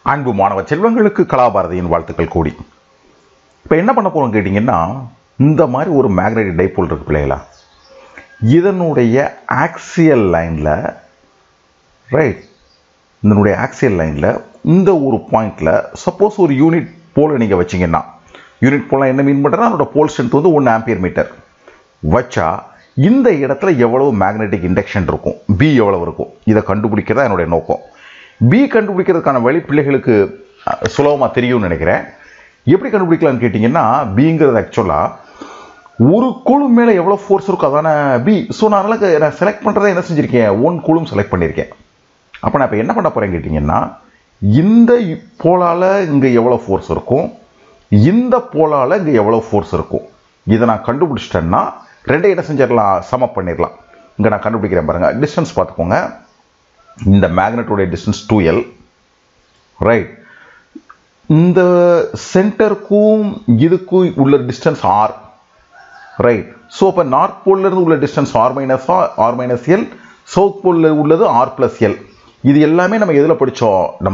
அன்பு மாணவ செல்வங்களுக்கு கலாபாரதியின் வாழ்த்துக்கள் கூடி இப்போ என்ன பண்ண போகிறோம் கேட்டிங்கன்னா இந்த மாதிரி ஒரு மேக்னெட்டிக் டைபோல் இருக்கு பிள்ளைகளா இதனுடைய ஆக்சியல் லைனில் ரைட் இதனுடைய ஆக்சியல் லைனில் இந்த ஒரு பாயிண்டில் சப்போஸ் ஒரு யூனிட் போல் நீங்கள் வச்சிங்கன்னா யூனிட் போலாம் என்ன மீன் பண்ணுறேன்னா அதோட போல் ஸ்ட்ரென்த் வந்து ஒன் ஆம்பியர் மீட்டர் வச்சா இந்த இடத்துல எவ்வளவு மேக்னெட்டிக் இண்டக்ஷன் இருக்கும் பி எவ்வளவு இருக்கும் இதை கண்டுபிடிக்கிறதா என்னுடைய நோக்கம் பி கண்டுபிடிக்கிறதுக்கான வழி பிள்ளைகளுக்கு சுலபமாக தெரியும்னு நினைக்கிறேன் எப்படி கண்டுபிடிக்கலாம்னு கேட்டிங்கன்னா பிங்கிறது ஆக்சுவலாக ஒரு குழு மேலே எவ்வளோ ஃபோர்ஸ் இருக்கும் அதான பி ஸோ நான் அதனால் நான் செலக்ட் பண்ணுறதை என்ன செஞ்சுருக்கேன் ஒன் குழும் செலக்ட் பண்ணியிருக்கேன் அப்போ நான் இப்போ என்ன பண்ண போகிறேன் கேட்டிங்கன்னா இந்த போலால் இங்கே எவ்வளோ ஃபோர்ஸ் இருக்கும் இந்த போலால் இங்கே எவ்வளோ ஃபோர்ஸ் இருக்கும் இதை நான் கண்டுபிடிச்சிட்டேன்னா ரெண்டையும் என்ன செஞ்சிடலாம் சம பண்ணிடலாம் இங்கே நான் கண்டுபிடிக்கிறேன் பாருங்கள் டிஸ்டன்ஸ் பார்த்துக்கோங்க இந்த மேக்னெட்டோடைய டிஸ்டன்ஸ் டூ எல் ரைட் இந்த சென்டருக்கும் இதுக்கும் உள்ள டிஸ்டன்ஸ் ஆர் ரைட் ஸோ அப்போ நார்த் போல்லேருந்து உள்ள distance R minus R minus L south போலில் உள்ளது ஆர் ப்ளஸ் எல் இது எல்லாமே நம்ம எதில் படித்தோம் நம்ம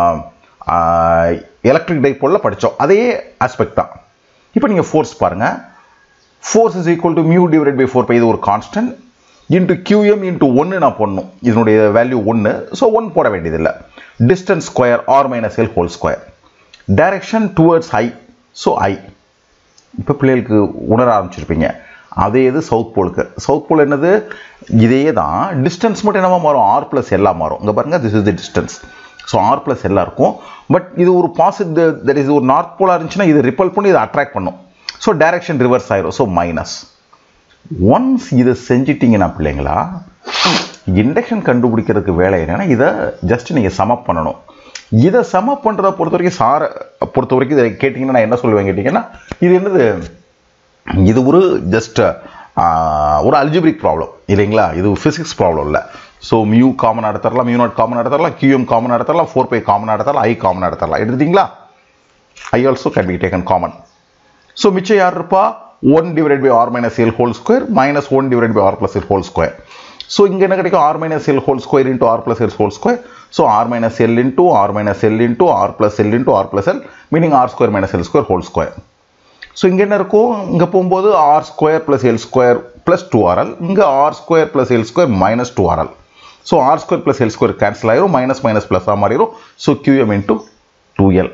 எலக்ட்ரிக் டைப்போலில் படித்தோம் அதே ஆஸ்பெக்ட் தான் இப்போ நீங்கள் ஃபோர்ஸ் பாருங்கள் force is equal to mu divide by four pi இது ஒரு கான்ஸ்டன்ட் இன்ட்டு கியூஎம் இன்ட்டு ஒன்று நான் போடணும் இதனுடைய வேல்யூ ஒன்று ஸோ ஒன் போட வேண்டியதில்லை distance square R minus L whole square direction towards I so I இப்போ பிள்ளைகளுக்கு உணர ஆரம்பிச்சிருப்பீங்க அதே இது சவுத் போலுக்கு சவுத் போல் என்னது இதே தான் டிஸ்டன்ஸ் மட்டும் என்னவா மாறும் ஆர் ப்ளஸ் எல்லாம் மாறும் இங்கே பாருங்கள் this is the distance so R plus எல்லாம் இருக்கும் பட் இது ஒரு பாசிட்டிவ் தட் இஸ் ஒரு நார்த் போலாக இருந்துச்சுன்னா இது ரிப்பல் பண்ணி இதை அட்ராக்ட் பண்ணும் ஸோ டைரக்ஷன் ரிவர்ஸ் ஆயிரும் ஸோ மைனஸ் ஒன்ஸ் இதை செஞ்சிட்டிங்கன்னா பிள்ளைங்களா இண்டக்ஷன் கண்டுபிடிக்கிறதுக்கு வேலை என்னன்னா இதை ஜஸ்ட் நீங்கள் சமப் பண்ணணும் இதை சமப் பண்ணுறத பொறுத்த வரைக்கும் சாரை பொறுத்த வரைக்கும் இதை கேட்டிங்கன்னா நான் என்ன சொல்லுவேன் கேட்டிங்கன்னா இது என்னது இது ஒரு ஜஸ்ட் ஒரு அல்ஜிபிரிக் ப்ராப்ளம் இல்லைங்களா இது ஃபிசிக்ஸ் ப்ராப்ளம் இல்லை ஸோ மியூ காமன் எடுத்துடலாம் மியூ நாட் காமன் எடுத்துடலாம் கியூஎம் காமன் எடுத்துடலாம் ஃபோர் பை காமன் எடுத்துடலாம் ஐ காமன் எடுத்துடலாம் எடுத்துட்டிங்களா I also can be taken common so மிச்சம் யார் இருப்பா one divide by R minus L whole square minus one divide by R plus L whole square so இங்கே என்ன கிடைக்கும் R minus L whole square into R plus L whole square so R minus L into R minus L into R plus L into R plus L meaning R square minus L square whole square so இங்கே என்ன இருக்கும் இங்கே போகும்போது R square plus L square plus two RL இங்கே R square plus L square minus two RL so R square plus L square cancel ஆயிரும் minus minus ப்ளஸ்ஸாக மாறிடும் so QM into two L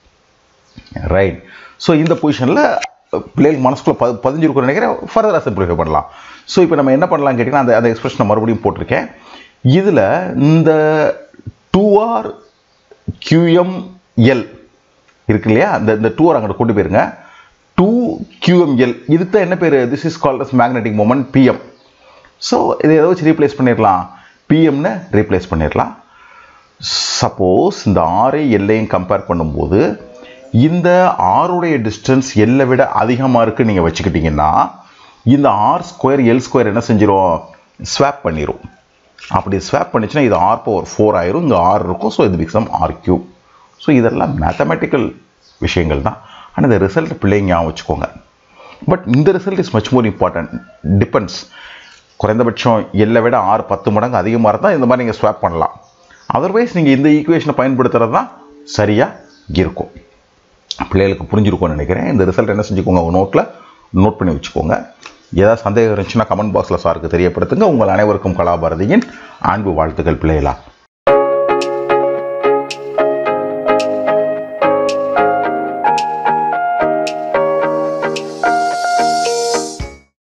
right so இந்த பொசிஷனில் பிள்ளைகள் மனசுக்குள்ள ப பதிஞ்சிருக்கும்னு நினைக்கிறேன் ஃபர்தராக சிம்பிளிஃபை பண்ணலாம் ஸோ இப்போ நம்ம என்ன பண்ணலாம் கேட்டிங்கன்னா அந்த அந்த எக்ஸ்பிரஷனை மறுபடியும் போட்டிருக்கேன் இதில் இந்த டூ ஆர் கியூஎம்எல் இருக்கு இல்லையா அந்த இந்த டூ ஆர் அங்கிட்ட கொண்டு போயிருங்க டூ கியூஎம்எல் இதுக்கு தான் என்ன பேர் this is called as magnetic moment PM so இதை எதை வச்சு ரீப்ளேஸ் பண்ணிடலாம் பிஎம்னு ரீப்ளேஸ் பண்ணிடலாம் சப்போஸ் இந்த ஆரை எல்லையும் கம்பேர் பண்ணும்போது இந்த ஆருடைய டிஸ்டன்ஸ் எல்லை விட அதிகமாக இருக்குன்னு நீங்கள் வச்சுக்கிட்டிங்கன்னா இந்த ஆர் ஸ்கொயர் எல் ஸ்கொயர் என்ன செஞ்சிடும் ஸ்வாப் பண்ணிடும் அப்படி ஸ்வாப் பண்ணிச்சுன்னா இது ஆர் பவர் ஃபோர் ஆயிரும் இங்கே ஆர் இருக்கும் ஸோ இது பிக்ஸம் ஆர் கியூ ஸோ இதெல்லாம் மேத்தமெட்டிக்கல் விஷயங்கள் தான் ஆனால் இந்த ரிசல்ட் பிள்ளைங்க ஞாபகம் வச்சுக்கோங்க பட் இந்த result is much more important depends குறைந்தபட்சம் எல்லை விட ஆறு பத்து மடங்கு அதிகமாக இருந்தால் இந்த மாதிரி நீங்கள் ஸ்வாப் பண்ணலாம் அதர்வைஸ் நீங்கள் இந்த ஈக்குவேஷனை பயன்படுத்துகிறது தான் சரியாக இருக்கும் பிள்ளைகளுக்கு புரிஞ்சிருக்கும்னு நினைக்கிறேன் இந்த ரிசல்ட் என்ன செஞ்சுக்கோங்க உங்கள் நோட்டில் நோட் பண்ணி வச்சுக்கோங்க ஏதாவது சந்தேகம் இருந்துச்சுன்னா கமெண்ட் பாக்ஸில் சாருக்கு தெரியப்படுத்துங்க உங்கள் அனைவருக்கும் கலாபாரதியின் அன்பு வாழ்த்துக்கள் பிள்ளைகளா